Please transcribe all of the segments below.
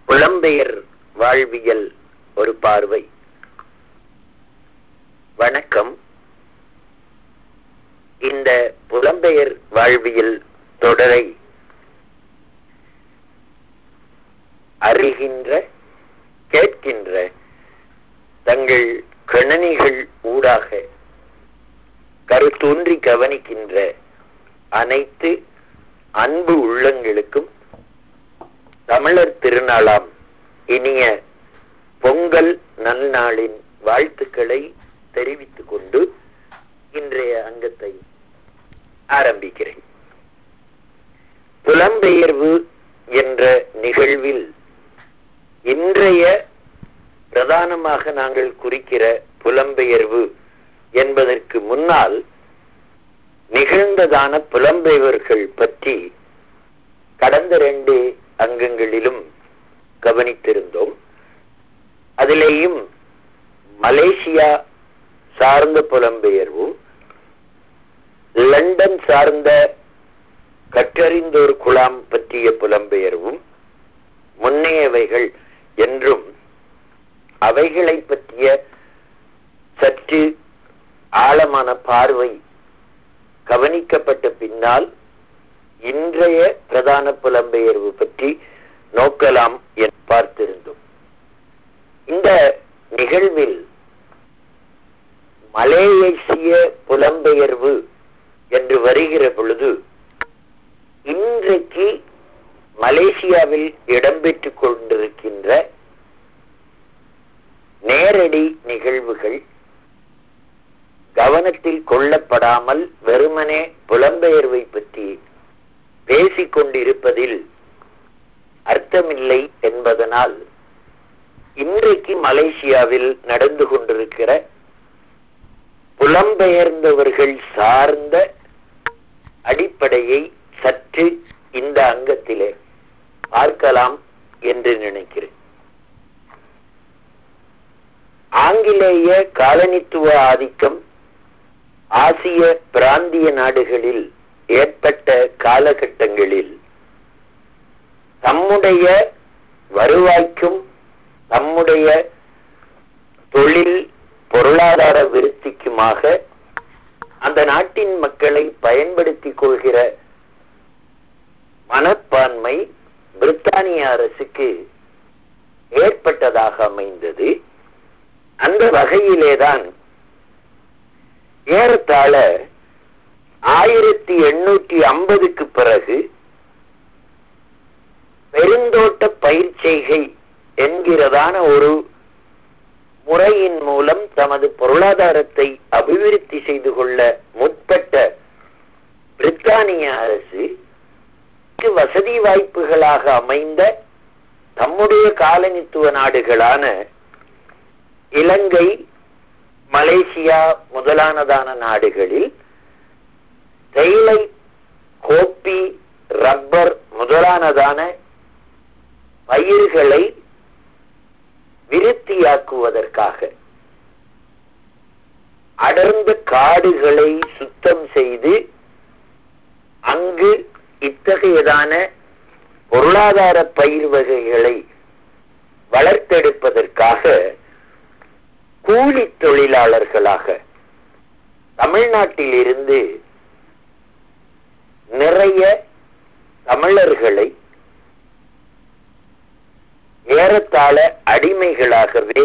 புலம்பெயர் வாழ்வியல் ஒரு பார்வை வணக்கம் இந்த புலம்பெயர் வாழ்வியல் தொடரை அறிகின்ற கேட்கின்ற தங்கள் கணனிகள் ஊடாக கருத்தூன்றி கவனிக்கின்ற அனைத்து அன்பு உள்ளங்களுக்கும் தமிழர் திருநாளாம் இனிய பொங்கல் நல்நாளின் வாழ்த்துக்களை தெரிவித்துக் கொண்டு இன்றைய அங்கத்தை ஆரம்பிக்கிறேன் புலம்பெயர்வு என்ற நிகழ்வில் இன்றைய பிரதானமாக நாங்கள் குறிக்கிற புலம்பெயர்வு என்பதற்கு முன்னால் நிகழ்ந்ததான புலம்பெயவர்கள் பற்றி கடந்த ரெண்டு அங்கங்களிலும் கவனித்திருந்தோம் அதிலேயும் மலேசியா சார்ந்த புலம்பெயர்வும் லண்டன் சார்ந்த கற்றறிந்தோர் குழாம் பற்றிய புலம்பெயர்வும் முன்னையவைகள் என்றும் அவைகளை பற்றிய சற்று ஆழமான பார்வை கவனிக்கப்பட்ட பின்னால் இன்றைய பிரதான புலம்பெயர்வு பற்றி நோக்கலாம் என பார்த்திருந்தோம் இந்த நிகழ்வில் மலேசிய புலம்பெயர்வு என்று வருகிற பொழுது இன்றைக்கு மலேசியாவில் இடம்பெற்றுக் கொண்டிருக்கின்ற நேரடி நிகழ்வுகள் கவனத்தில் கொள்ளப்படாமல் வெறுமனே புலம்பெயர்வை பற்றி பேசிக் கொண்டிருப்பதில் அர்த்தமில்லை என்பதனால் இன்றைக்கு மலேசியாவில் நடந்து கொண்டிருக்கிற புலம்பெயர்ந்தவர்கள் சார்ந்த அடிப்படையை சற்று இந்த அங்கத்திலே பார்க்கலாம் என்று நினைக்கிறேன் ஆங்கிலேய காலனித்துவ ஆதிக்கம் ஆசிய பிராந்திய நாடுகளில் ஏற்பட்ட காலகட்டங்களில் தம்முடைய வருவாய்க்கும் தம்முடைய தொழில் பொருளாதார விருத்திக்குமாக அந்த நாட்டின் மக்களை பயன்படுத்திக் கொள்கிற மனப்பான்மை பிரித்தானிய அரசுக்கு ஏற்பட்டதாக அமைந்தது அந்த வகையிலேதான் ஏறத்தாழ ஆயிரத்தி எண்ணூற்றி ஐம்பதுக்கு பிறகு பெருந்தோட்ட பயிர்ச்செய்கை என்கிறதான ஒரு முறையின் மூலம் தமது பொருளாதாரத்தை அபிவிருத்தி செய்து கொள்ள முற்பட்ட பிரித்தானிய அரசு வசதி வாய்ப்புகளாக அமைந்த தம்முடைய காலனித்துவ நாடுகளான இலங்கை மலேசியா முதலானதான நாடுகளில் தேயிலை கோப்பி ரப்பர் முதலானதான பயிர்களை விருத்தியாக்குவதற்காக அடர்ந்த காடுகளை சுத்தம் செய்து அங்கு இத்தகையதான பொருளாதார பயிர் வகைகளை வளர்த்தெடுப்பதற்காக கூலி தொழிலாளர்களாக தமிழ்நாட்டில் இருந்து நிறைய தமிழர்களை ஏறத்தாழ அடிமைகளாகவே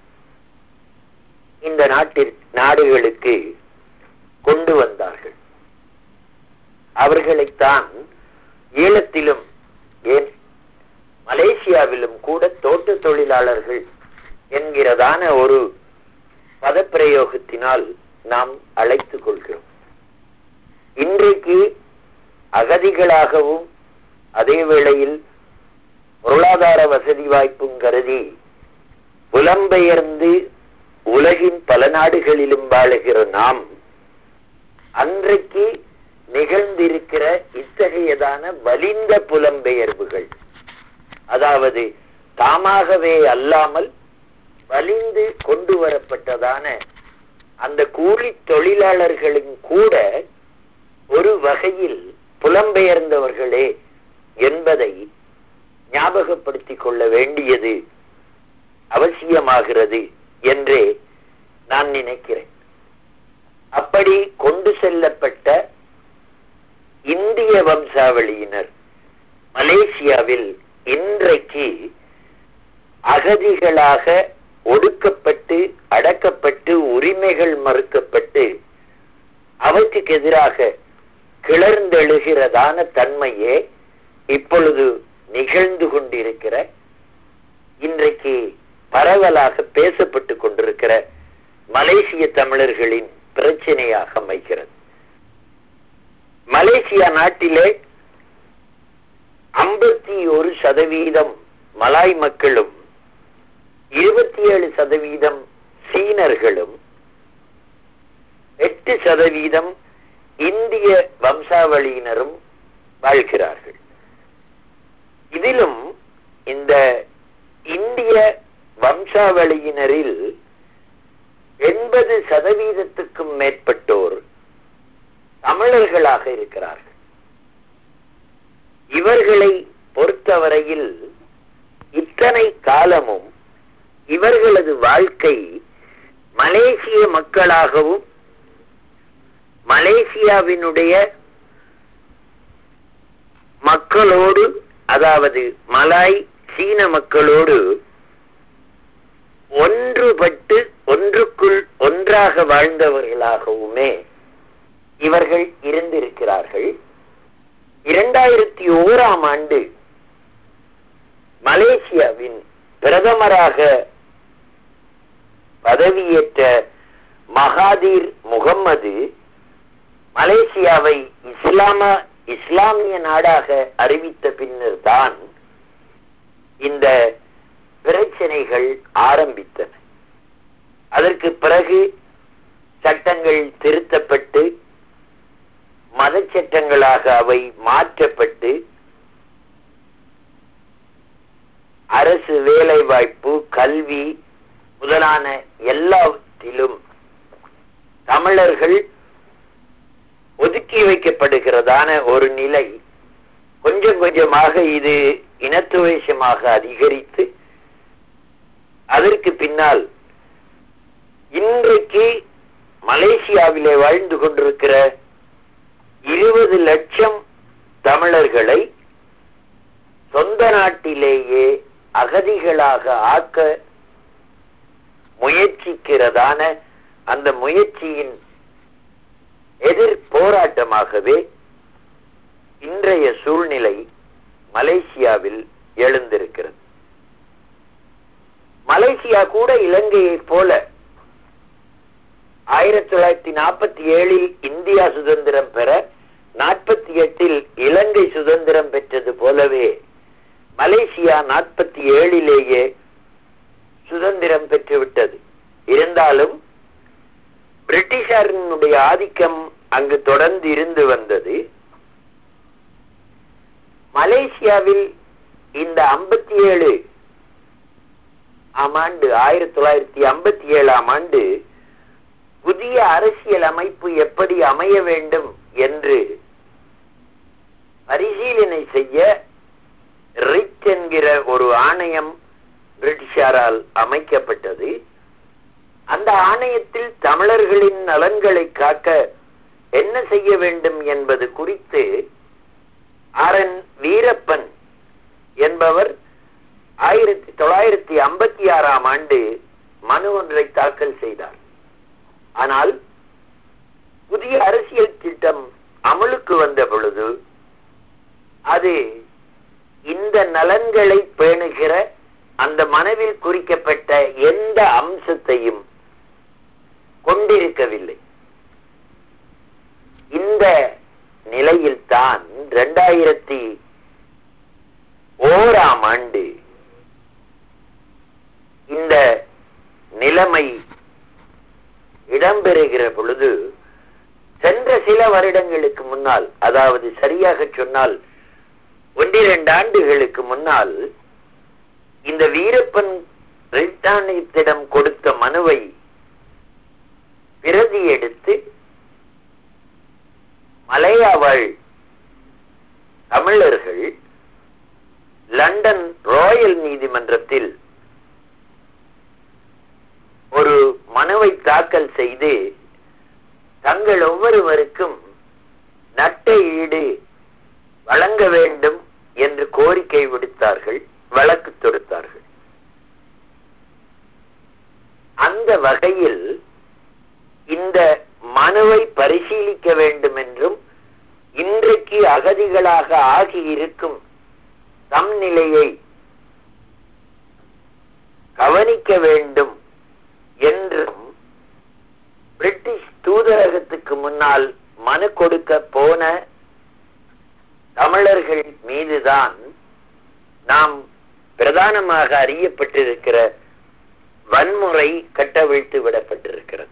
இந்த நாட்டில் நாடுகளுக்கு கொண்டு வந்தார்கள் அவர்களைத்தான் ஈழத்திலும் ஏன் மலேசியாவிலும் கூட தோட்ட தொழிலாளர்கள் என்கிறதான ஒரு பதப்பிரயோகத்தினால் நாம் அழைத்துக் கொள்கிறோம் இன்றைக்கு அகதிகளாகவும் அதே வேளையில் பொருளாதார வசதி வாய்ப்பும் கருதி புலம்பெயர்ந்து உலகின் பல நாடுகளிலும் வாழுகிற நாம் அன்றைக்கு நிகழ்ந்திருக்கிற இத்தகையதான வலிந்த புலம்பெயர்வுகள் அதாவது தாமாகவே அல்லாமல் வலிந்து கொண்டு வரப்பட்டதான அந்த கூலி தொழிலாளர்களும் கூட ஒரு வகையில் புலம்பெயர்ந்தவர்களே என்பதை ஞாபகப்படுத்திக் கொள்ள வேண்டியது அவசியமாகிறது என்றே நான் நினைக்கிறேன் அப்படி கொண்டு செல்லப்பட்ட இந்திய வம்சாவளியினர் மலேசியாவில் இன்றைக்கு அகதிகளாக ஒடுக்கப்பட்டு அடக்கப்பட்டு உரிமைகள் மறுக்கப்பட்டு அவற்றுக்கு எதிராக கிளர்ந்தெழுகிறதான தன்மையே இப்பொழுது நிகழ்ந்து கொண்டிருக்கிற இன்றைக்கு பரவலாக பேசப்பட்டு கொண்டிருக்கிற மலேசிய தமிழர்களின் பிரச்சனையாக அமைகிறது மலேசியா நாட்டிலே ஐம்பத்தி ஒரு சதவீதம் மலாய் மக்களும் இருபத்தி ஏழு சதவீதம் சீனர்களும் எட்டு சதவீதம் இந்திய வம்சாவளியினரும் வாழ்கிறார்கள் இதிலும் இந்த இந்திய வம்சாவளியினரில் எண்பது சதவீதத்துக்கும் மேற்பட்டோர் தமிழர்களாக இருக்கிறார்கள் இவர்களை பொறுத்தவரையில் இத்தனை காலமும் இவர்களது வாழ்க்கை மலேசிய மக்களாகவும் மலேசியாவினுடைய மக்களோடு அதாவது மலாய் சீன மக்களோடு ஒன்றுபட்டு ஒன்றுக்குள் ஒன்றாக வாழ்ந்தவர்களாகவுமே இவர்கள் இருந்திருக்கிறார்கள் இரண்டாயிரத்தி ஓராம் ஆண்டு மலேசியாவின் பிரதமராக பதவியேற்ற மகாதீர் முகம்மது மலேசியாவை இஸ்லாம இஸ்லாமிய நாடாக அறிவித்த பின்னர் தான் இந்த பிரச்சனைகள் ஆரம்பித்தன அதற்கு பிறகு சட்டங்கள் திருத்தப்பட்டு மத சட்டங்களாக அவை மாற்றப்பட்டு அரசு வேலை வாய்ப்பு கல்வி முதலான எல்லாவற்றிலும் தமிழர்கள் ஒதுக்கி வைக்கப்படுகிறதான ஒரு நிலை கொஞ்சம் கொஞ்சமாக இது இனத்துவேஷமாக அதிகரித்து அதற்கு பின்னால் இன்றைக்கு மலேசியாவிலே வாழ்ந்து கொண்டிருக்கிற இருபது லட்சம் தமிழர்களை சொந்த நாட்டிலேயே அகதிகளாக ஆக்க முயற்சிக்கிறதான அந்த முயற்சியின் எதிர் போராட்டமாகவே இன்றைய சூழ்நிலை மலேசியாவில் எழுந்திருக்கிறது மலேசியா கூட இலங்கையைப் போல ஆயிரத்தி தொள்ளாயிரத்தி நாற்பத்தி ஏழில் இந்தியா சுதந்திரம் பெற நாற்பத்தி எட்டில் இலங்கை சுதந்திரம் பெற்றது போலவே மலேசியா நாற்பத்தி ஏழிலேயே சுதந்திரம் பெற்றுவிட்டது இருந்தாலும் பிரிட்டிஷாரினுடைய ஆதிக்கம் அங்கு தொடர்ந்து இருந்து வந்தது மலேசியாவில் இந்த ஐம்பத்தி ஏழு ஆம் ஆண்டு ஆயிரத்தி தொள்ளாயிரத்தி ஐம்பத்தி ஏழாம் ஆண்டு புதிய அரசியல் அமைப்பு எப்படி அமைய வேண்டும் என்று பரிசீலனை செய்ய ரிட் என்கிற ஒரு ஆணையம் பிரிட்டிஷாரால் அமைக்கப்பட்டது அந்த ஆணையத்தில் தமிழர்களின் நலன்களை காக்க என்ன செய்ய வேண்டும் என்பது குறித்து ஆர் என் வீரப்பன் என்பவர் ஆயிரத்தி தொள்ளாயிரத்தி ஐம்பத்தி ஆறாம் ஆண்டு மனு ஒன்றை தாக்கல் செய்தார் ஆனால் புதிய அரசியல் திட்டம் அமலுக்கு வந்த பொழுது அது இந்த நலன்களை பேணுகிற அந்த மனதில் குறிக்கப்பட்ட எந்த அம்சத்தையும் கொண்டிருக்கவில்லை இந்த நிலையில்தான் இரண்டாயிரத்தி ஓராம் ஆண்டு இந்த நிலைமை இடம்பெறுகிற பொழுது சென்ற சில வருடங்களுக்கு முன்னால் அதாவது சரியாக சொன்னால் ஒன்றிரண்டு ஆண்டுகளுக்கு முன்னால் இந்த வீரப்பன் பிரிட்டானியத்திடம் கொடுத்த மனுவை பிரதி எடுத்து மலையாவாழ் தமிழர்கள் லண்டன் ராயல் நீதிமன்றத்தில் ஒரு மனுவை தாக்கல் செய்து தங்கள் ஒவ்வொருவருக்கும் நட்ட ஈடு வழங்க வேண்டும் என்று கோரிக்கை விடுத்தார்கள் வழக்கு தொடுத்தார்கள் அந்த வகையில் இந்த மனுவை பரிசீலிக்க வேண்டும் என்றும் இன்றைக்கு அகதிகளாக ஆகி இருக்கும் தம் நிலையை கவனிக்க வேண்டும் என்றும் பிரிட்டிஷ் தூதரகத்துக்கு முன்னால் மனு கொடுக்க போன தமிழர்கள் மீதுதான் நாம் பிரதானமாக அறியப்பட்டிருக்கிற வன்முறை கட்டவிழ்த்து விடப்பட்டிருக்கிறது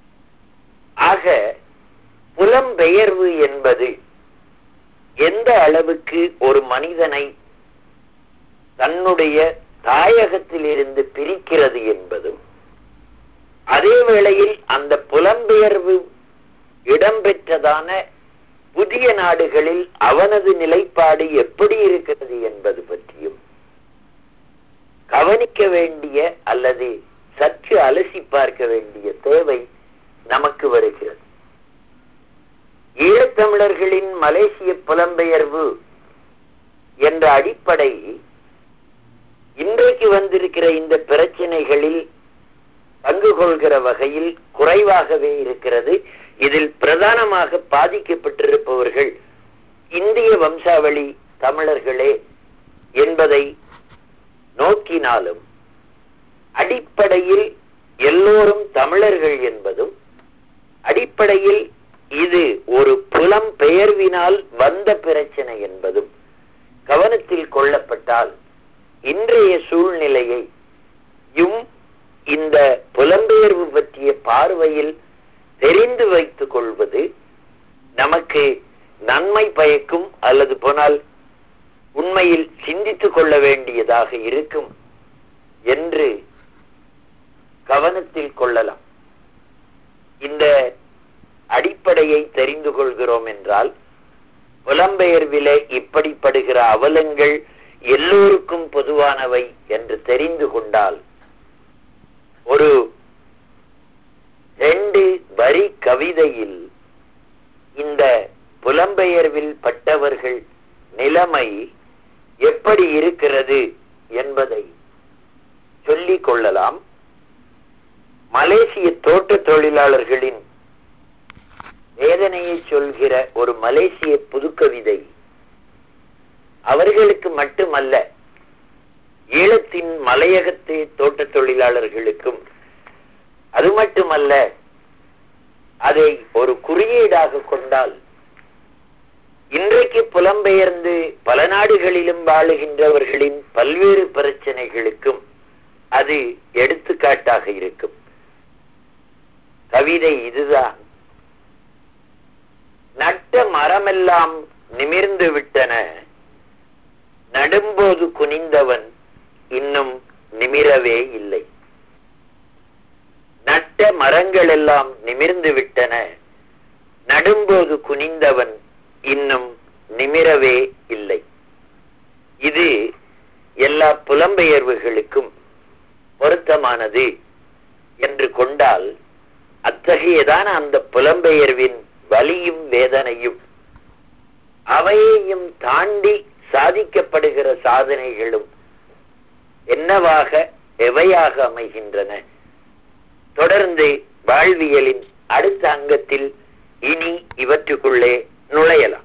ஆக புலம்பெயர்வு என்பது எந்த அளவுக்கு ஒரு மனிதனை தன்னுடைய தாயகத்தில் இருந்து பிரிக்கிறது என்பதும் அதே வேளையில் அந்த புலம்பெயர்வு இடம்பெற்றதான புதிய நாடுகளில் அவனது நிலைப்பாடு எப்படி இருக்கிறது என்பது பற்றியும் கவனிக்க வேண்டிய அல்லது சற்று அலசி பார்க்க வேண்டிய தேவை நமக்கு வருகிறது ஈழத்தமிழர்களின் மலேசிய புலம்பெயர்வு என்ற அடிப்படை இன்றைக்கு வந்திருக்கிற இந்த பிரச்சனைகளில் பங்கு கொள்கிற வகையில் குறைவாகவே இருக்கிறது இதில் பிரதானமாக பாதிக்கப்பட்டிருப்பவர்கள் இந்திய வம்சாவளி தமிழர்களே என்பதை நோக்கினாலும் அடிப்படையில் எல்லோரும் தமிழர்கள் என்பதும் அடிப்படையில் இது ஒரு புலம் பெயர்வினால் வந்த பிரச்சனை என்பதும் கவனத்தில் கொள்ளப்பட்டால் இன்றைய சூழ்நிலையை யும் இந்த புலம்பெயர்வு பற்றிய பார்வையில் தெரிந்து வைத்துக் கொள்வது நமக்கு நன்மை பயக்கும் அல்லது போனால் உண்மையில் சிந்தித்துக் கொள்ள வேண்டியதாக இருக்கும் என்று கவனத்தில் கொள்ளலாம் இந்த அடிப்படையை தெரிந்து கொள்கிறோம் என்றால் புலம்பெயர்விலே இப்படிப்படுகிற அவலங்கள் எல்லோருக்கும் பொதுவானவை என்று தெரிந்து கொண்டால் ஒரு ரெண்டு வரி கவிதையில் இந்த புலம்பெயர்வில் பட்டவர்கள் நிலைமை எப்படி இருக்கிறது என்பதை சொல்லிக் கொள்ளலாம் மலேசிய தோட்ட தொழிலாளர்களின் வேதனையை சொல்கிற ஒரு மலேசிய புதுக்கவிதை அவர்களுக்கு மட்டுமல்ல ஈழத்தின் மலையகத்து தோட்ட தொழிலாளர்களுக்கும் அது மட்டுமல்ல அதை ஒரு குறியீடாக கொண்டால் இன்றைக்கு புலம்பெயர்ந்து பல நாடுகளிலும் வாழுகின்றவர்களின் பல்வேறு பிரச்சனைகளுக்கும் அது எடுத்துக்காட்டாக இருக்கும் கவிதை இதுதான் நட்ட மரமெல்லாம் நிமிர்ந்து விட்டன நடும்போது குனிந்தவன் இன்னும் நிமிரவே இல்லை நட்ட மரங்கள் எல்லாம் நிமிர்ந்து விட்டன நடும்போது குனிந்தவன் இன்னும் நிமிரவே இல்லை இது எல்லா புலம்பெயர்வுகளுக்கும் பொருத்தமானது என்று கொண்டால் அத்தகையதான அந்த புலம்பெயர்வின் வலியும் வேதனையும் அவையையும் தாண்டி சாதிக்கப்படுகிற சாதனைகளும் என்னவாக எவையாக அமைகின்றன தொடர்ந்து வாழ்வியலின் அடுத்த அங்கத்தில் இனி இவற்றுக்குள்ளே நுழையலாம்